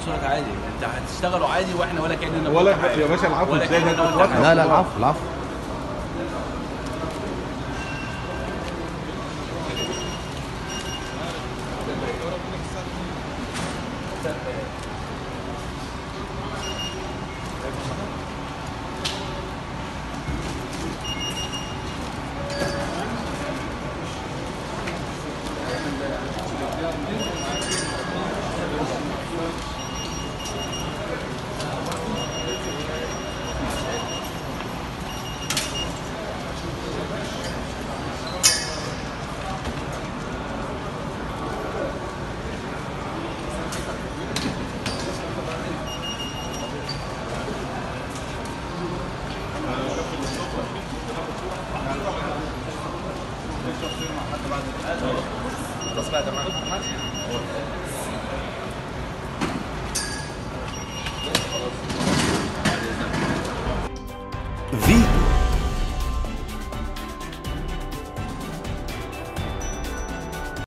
لك عادي انت هتشتغلوا عادي واحنا ولا كاننا ولا قلنا حاجة. يا باشا العفو ولا ازاي ده كأننا انت قلنا بتوقف حاجة. لا لا العفو العفو فيتو